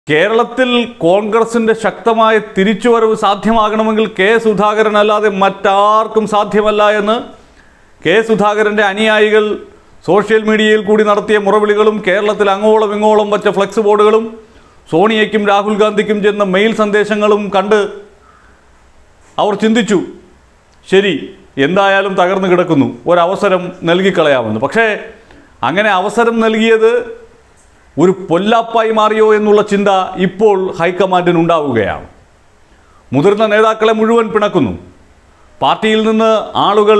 കേരളത്തിൽ കോൺഗ്രസിന്റെ ശക്തമായ തിരിച്ചുവരവ് സാധ്യമാകണമെങ്കിൽ കെ സുധാകരൻ അല്ലാതെ മറ്റാർക്കും സാധ്യമല്ല എന്ന് കെ സുധാകരന്റെ അനുയായികൾ സോഷ്യൽ മീഡിയയിൽ കൂടി നടത്തിയ മുറവിളികളും കേരളത്തിൽ അങ്ങോളം ഇങ്ങോളം വച്ച ഫ്ലെക്സ് ബോർഡുകളും സോണിയയ്ക്കും രാഹുൽ ഗാന്ധിക്കും ചെന്ന മെയിൽ സന്ദേശങ്ങളും കണ്ട് അവർ ചിന്തിച്ചു ശരി എന്തായാലും തകർന്നു കിടക്കുന്നു ഒരവസരം നൽകിക്കളയാമെന്ന് പക്ഷേ അങ്ങനെ അവസരം നൽകിയത് ഒരു പൊല്ലാപ്പായി മാറിയോ എന്നുള്ള ചിന്ത ഇപ്പോൾ ഹൈക്കമാൻഡിന് ഉണ്ടാവുകയാണ് മുതിർന്ന നേതാക്കളെ മുഴുവൻ പിണക്കുന്നു പാർട്ടിയിൽ നിന്ന് ആളുകൾ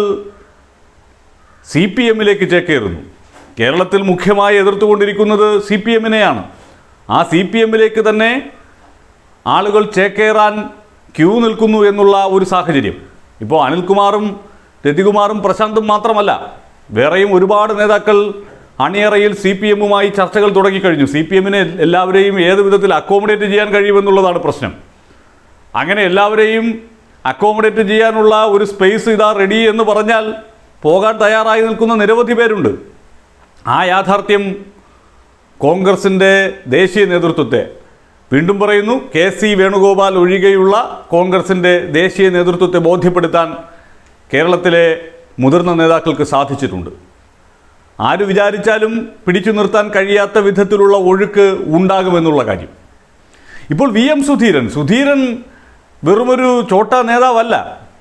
സി പി എമ്മിലേക്ക് ചേക്കേറുന്നു കേരളത്തിൽ മുഖ്യമായി എതിർത്തുകൊണ്ടിരിക്കുന്നത് സി പി എമ്മിനെയാണ് ആ സി പി എമ്മിലേക്ക് തന്നെ ആളുകൾ ചേക്കേറാൻ ക്യൂ നിൽക്കുന്നു എന്നുള്ള ഒരു സാഹചര്യം ഇപ്പോൾ അനിൽകുമാറും രതികുമാറും പ്രശാന്തും മാത്രമല്ല വേറെയും ഒരുപാട് നേതാക്കൾ അണിയറയിൽ സി പി എമ്മുമായി ചർച്ചകൾ തുടങ്ങിക്കഴിഞ്ഞു സി പി എമ്മിനെ എല്ലാവരെയും ഏത് വിധത്തിൽ അക്കോമഡേറ്റ് ചെയ്യാൻ കഴിയുമെന്നുള്ളതാണ് പ്രശ്നം അങ്ങനെ എല്ലാവരെയും അക്കോമഡേറ്റ് ചെയ്യാനുള്ള ഒരു സ്പേസ് ഇതാ റെഡി എന്ന് പറഞ്ഞാൽ പോകാൻ തയ്യാറായി നിൽക്കുന്ന നിരവധി പേരുണ്ട് ആ യാഥാർത്ഥ്യം കോൺഗ്രസിൻ്റെ ദേശീയ നേതൃത്വത്തെ വീണ്ടും പറയുന്നു കെ സി വേണുഗോപാൽ ഒഴികെയുള്ള കോൺഗ്രസിൻ്റെ ദേശീയ നേതൃത്വത്തെ ബോധ്യപ്പെടുത്താൻ കേരളത്തിലെ മുതിർന്ന നേതാക്കൾക്ക് സാധിച്ചിട്ടുണ്ട് ആര് വിചാരിച്ചാലും പിടിച്ചു നിർത്താൻ കഴിയാത്ത വിധത്തിലുള്ള ഒഴുക്ക് ഉണ്ടാകുമെന്നുള്ള കാര്യം ഇപ്പോൾ വി എം സുധീരൻ സുധീരൻ വെറുമൊരു ചോട്ട നേതാവല്ല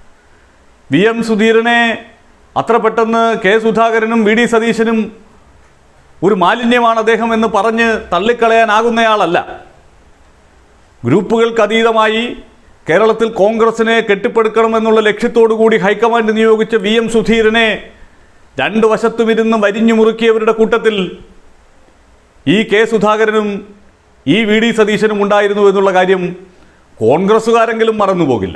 വി എം സുധീരനെ അത്ര പെട്ടെന്ന് കെ സുധാകരനും വി ഡി സതീശനും ഒരു മാലിന്യമാണ് അദ്ദേഹം എന്ന് പറഞ്ഞ് തള്ളിക്കളയാനാകുന്നയാളല്ല ഗ്രൂപ്പുകൾക്ക് അതീതമായി കേരളത്തിൽ കോൺഗ്രസിനെ കെട്ടിപ്പടുക്കണമെന്നുള്ള ലക്ഷ്യത്തോടു കൂടി ഹൈക്കമാൻഡ് നിയോഗിച്ച വി എം സുധീരനെ രണ്ട് വശത്തും ഇരുന്ന് വരിഞ്ഞു മുറുക്കിയവരുടെ കൂട്ടത്തിൽ ഈ കെ സുധാകരനും ഈ വി ഡി സതീശനും ഉണ്ടായിരുന്നു എന്നുള്ള കാര്യം കോൺഗ്രസ്സുകാരെങ്കിലും മറന്നുപോകില്ല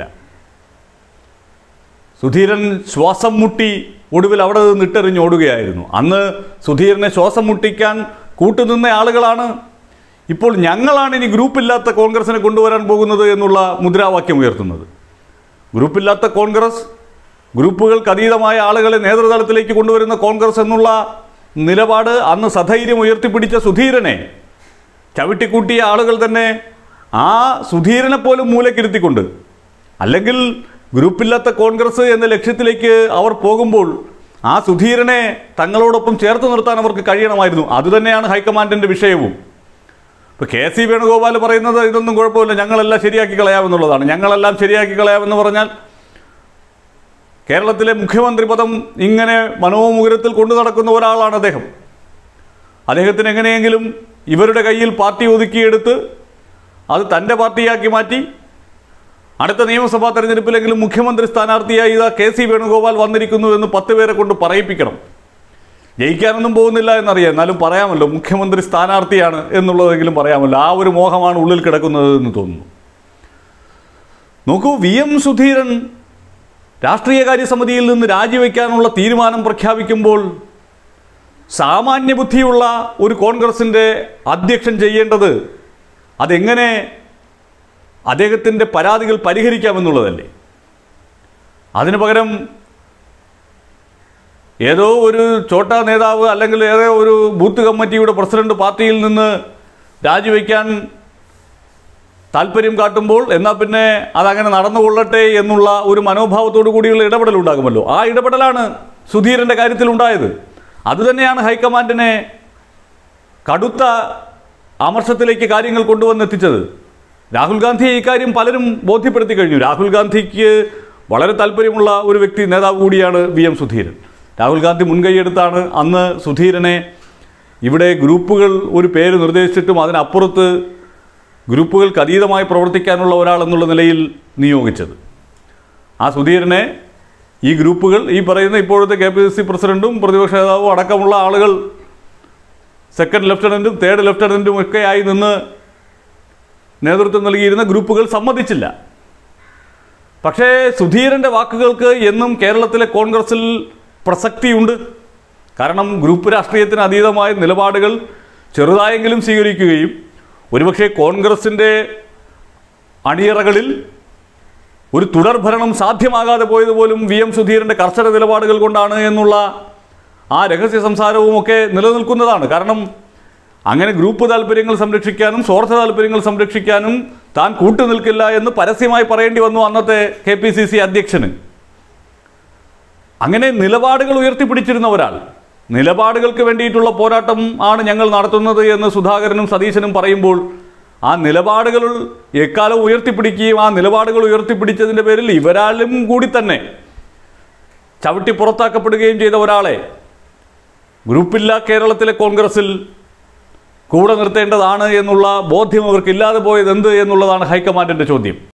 സുധീരൻ ശ്വാസം മുട്ടി ഒടുവിൽ അവിടെ നിന്ന് ഇട്ടെറിഞ്ഞ് ഓടുകയായിരുന്നു അന്ന് സുധീരനെ ശ്വാസം മുട്ടിക്കാൻ കൂട്ടുനിന്ന ആളുകളാണ് ഇപ്പോൾ ഞങ്ങളാണ് ഇനി ഗ്രൂപ്പില്ലാത്ത കോൺഗ്രസിനെ കൊണ്ടുവരാൻ പോകുന്നത് എന്നുള്ള മുദ്രാവാക്യം ഉയർത്തുന്നത് ഗ്രൂപ്പില്ലാത്ത കോൺഗ്രസ് ഗ്രൂപ്പുകൾക്ക് അതീതമായ ആളുകളെ നേതൃതലത്തിലേക്ക് കൊണ്ടുവരുന്ന കോൺഗ്രസ് എന്നുള്ള നിലപാട് അന്ന് സധൈര്യം ഉയർത്തിപ്പിടിച്ച സുധീരനെ ചവിട്ടിക്കൂട്ടിയ ആളുകൾ തന്നെ ആ സുധീരനെ പോലും മൂലക്കിരുത്തിക്കൊണ്ട് അല്ലെങ്കിൽ ഗ്രൂപ്പില്ലാത്ത കോൺഗ്രസ് എന്ന ലക്ഷ്യത്തിലേക്ക് അവർ പോകുമ്പോൾ ആ സുധീരനെ തങ്ങളോടൊപ്പം ചേർത്ത് നിർത്താൻ അവർക്ക് കഴിയണമായിരുന്നു അതുതന്നെയാണ് ഹൈക്കമാൻഡിൻ്റെ വിഷയവും ഇപ്പോൾ കെ സി വേണുഗോപാൽ പറയുന്നത് ഇതൊന്നും കുഴപ്പമില്ല ഞങ്ങളെല്ലാം ശരിയാക്കി കളയാമെന്നുള്ളതാണ് ഞങ്ങളെല്ലാം ശരിയാക്കി കളയാമെന്ന് പറഞ്ഞാൽ കേരളത്തിലെ മുഖ്യമന്ത്രി പദം ഇങ്ങനെ മനോമുകുരത്തിൽ കൊണ്ടു നടക്കുന്ന ഒരാളാണ് അദ്ദേഹം അദ്ദേഹത്തിന് എങ്ങനെയെങ്കിലും ഇവരുടെ കയ്യിൽ പാർട്ടി ഒതുക്കിയെടുത്ത് അത് തൻ്റെ പാർട്ടിയാക്കി മാറ്റി അടുത്ത നിയമസഭാ തെരഞ്ഞെടുപ്പിലെങ്കിലും മുഖ്യമന്ത്രി സ്ഥാനാർത്ഥിയായി ഇതാ കെ സി വേണുഗോപാൽ വന്നിരിക്കുന്നു എന്ന് പത്ത് പേരെ കൊണ്ട് പറയിപ്പിക്കണം ജയിക്കാനൊന്നും പോകുന്നില്ല എന്നറിയാം എന്നാലും പറയാമല്ലോ മുഖ്യമന്ത്രി സ്ഥാനാർത്ഥിയാണ് എന്നുള്ളതെങ്കിലും പറയാമല്ലോ ആ ഒരു മോഹമാണ് ഉള്ളിൽ കിടക്കുന്നത് എന്ന് തോന്നുന്നു നോക്കൂ വി എം സുധീരൻ രാഷ്ട്രീയകാര്യ സമിതിയിൽ നിന്ന് രാജിവെക്കാനുള്ള തീരുമാനം പ്രഖ്യാപിക്കുമ്പോൾ സാമാന്യ ബുദ്ധിയുള്ള ഒരു കോൺഗ്രസിൻ്റെ അധ്യക്ഷൻ ചെയ്യേണ്ടത് അതെങ്ങനെ അദ്ദേഹത്തിൻ്റെ പരാതികൾ പരിഹരിക്കാമെന്നുള്ളതല്ലേ അതിനു പകരം ഏതോ ഒരു ചോട്ട നേതാവ് അല്ലെങ്കിൽ ഏതോ ഒരു ബൂത്ത് കമ്മിറ്റിയുടെ പ്രസിഡന്റ് പാർട്ടിയിൽ നിന്ന് രാജിവെക്കാൻ താല്പര്യം കാട്ടുമ്പോൾ എന്നാൽ പിന്നെ അതങ്ങനെ നടന്നുകൊള്ളട്ടെ എന്നുള്ള ഒരു മനോഭാവത്തോടു കൂടിയുള്ള ഇടപെടൽ ഉണ്ടാകുമല്ലോ ആ ഇടപെടലാണ് സുധീരൻ്റെ കാര്യത്തിൽ ഉണ്ടായത് അതുതന്നെയാണ് ഹൈക്കമാൻഡിനെ കടുത്ത അമർഷത്തിലേക്ക് കാര്യങ്ങൾ കൊണ്ടുവന്നെത്തിച്ചത് രാഹുൽ ഗാന്ധിയെ ഇക്കാര്യം പലരും ബോധ്യപ്പെടുത്തി കഴിഞ്ഞു രാഹുൽ ഗാന്ധിക്ക് വളരെ താല്പര്യമുള്ള ഒരു വ്യക്തി നേതാവ് കൂടിയാണ് വി എം സുധീരൻ രാഹുൽ ഗാന്ധി മുൻകൈയെടുത്താണ് അന്ന് സുധീരനെ ഇവിടെ ഗ്രൂപ്പുകൾ ഒരു പേര് നിർദ്ദേശിച്ചിട്ടും അതിനപ്പുറത്ത് ഗ്രൂപ്പുകൾക്ക് അതീതമായി പ്രവർത്തിക്കാനുള്ള ഒരാൾ എന്നുള്ള നിലയിൽ നിയോഗിച്ചത് ആ സുധീരനെ ഈ ഗ്രൂപ്പുകൾ ഈ പറയുന്ന ഇപ്പോഴത്തെ കെ പി സി സി പ്രസിഡന്റും പ്രതിപക്ഷ നേതാവും അടക്കമുള്ള ആളുകൾ സെക്കൻഡ് ലെഫ്റ്റനൻറ്റും തേർഡ് ലെഫ്റ്റനൻറ്റും ഒക്കെ ആയി നിന്ന് നേതൃത്വം നൽകിയിരുന്ന ഗ്രൂപ്പുകൾ സമ്മതിച്ചില്ല പക്ഷേ സുധീരൻ്റെ വാക്കുകൾക്ക് എന്നും കേരളത്തിലെ കോൺഗ്രസിൽ പ്രസക്തിയുണ്ട് കാരണം ഗ്രൂപ്പ് രാഷ്ട്രീയത്തിന് അതീതമായ നിലപാടുകൾ ചെറുതായെങ്കിലും സ്വീകരിക്കുകയും ഒരുപക്ഷെ കോൺഗ്രസിൻ്റെ അണിയറകളിൽ ഒരു തുടർഭരണം സാധ്യമാകാതെ പോയത് പോലും വി എം സുധീരൻ്റെ കർശന നിലപാടുകൾ കൊണ്ടാണ് എന്നുള്ള ആ രഹസ്യ സംസാരവുമൊക്കെ നിലനിൽക്കുന്നതാണ് കാരണം അങ്ങനെ ഗ്രൂപ്പ് താല്പര്യങ്ങൾ സംരക്ഷിക്കാനും സ്വാർത്ഥ താല്പര്യങ്ങൾ സംരക്ഷിക്കാനും താൻ കൂട്ടുനിൽക്കില്ല എന്ന് പരസ്യമായി പറയേണ്ടി വന്നു അന്നത്തെ കെ പി സി സി അധ്യക്ഷന് അങ്ങനെ നിലപാടുകൾ ഉയർത്തിപ്പിടിച്ചിരുന്ന ഒരാൾ നിലപാടുകൾക്ക് വേണ്ടിയിട്ടുള്ള പോരാട്ടം ആണ് ഞങ്ങൾ നടത്തുന്നത് എന്ന് സുധാകരനും സതീശനും പറയുമ്പോൾ ആ നിലപാടുകൾ എക്കാലം ഉയർത്തിപ്പിടിക്കുകയും ആ നിലപാടുകൾ ഉയർത്തിപ്പിടിച്ചതിൻ്റെ പേരിൽ ഇവരാലും കൂടി തന്നെ ചവിട്ടി പുറത്താക്കപ്പെടുകയും ചെയ്ത ഒരാളെ ഗ്രൂപ്പില്ല കേരളത്തിലെ കോൺഗ്രസിൽ കൂടെ നിർത്തേണ്ടതാണ് എന്നുള്ള ബോധ്യം അവർക്ക് ഇല്ലാതെ പോയത് എന്ത് എന്നുള്ളതാണ് ഹൈക്കമാൻഡിൻ്റെ ചോദ്യം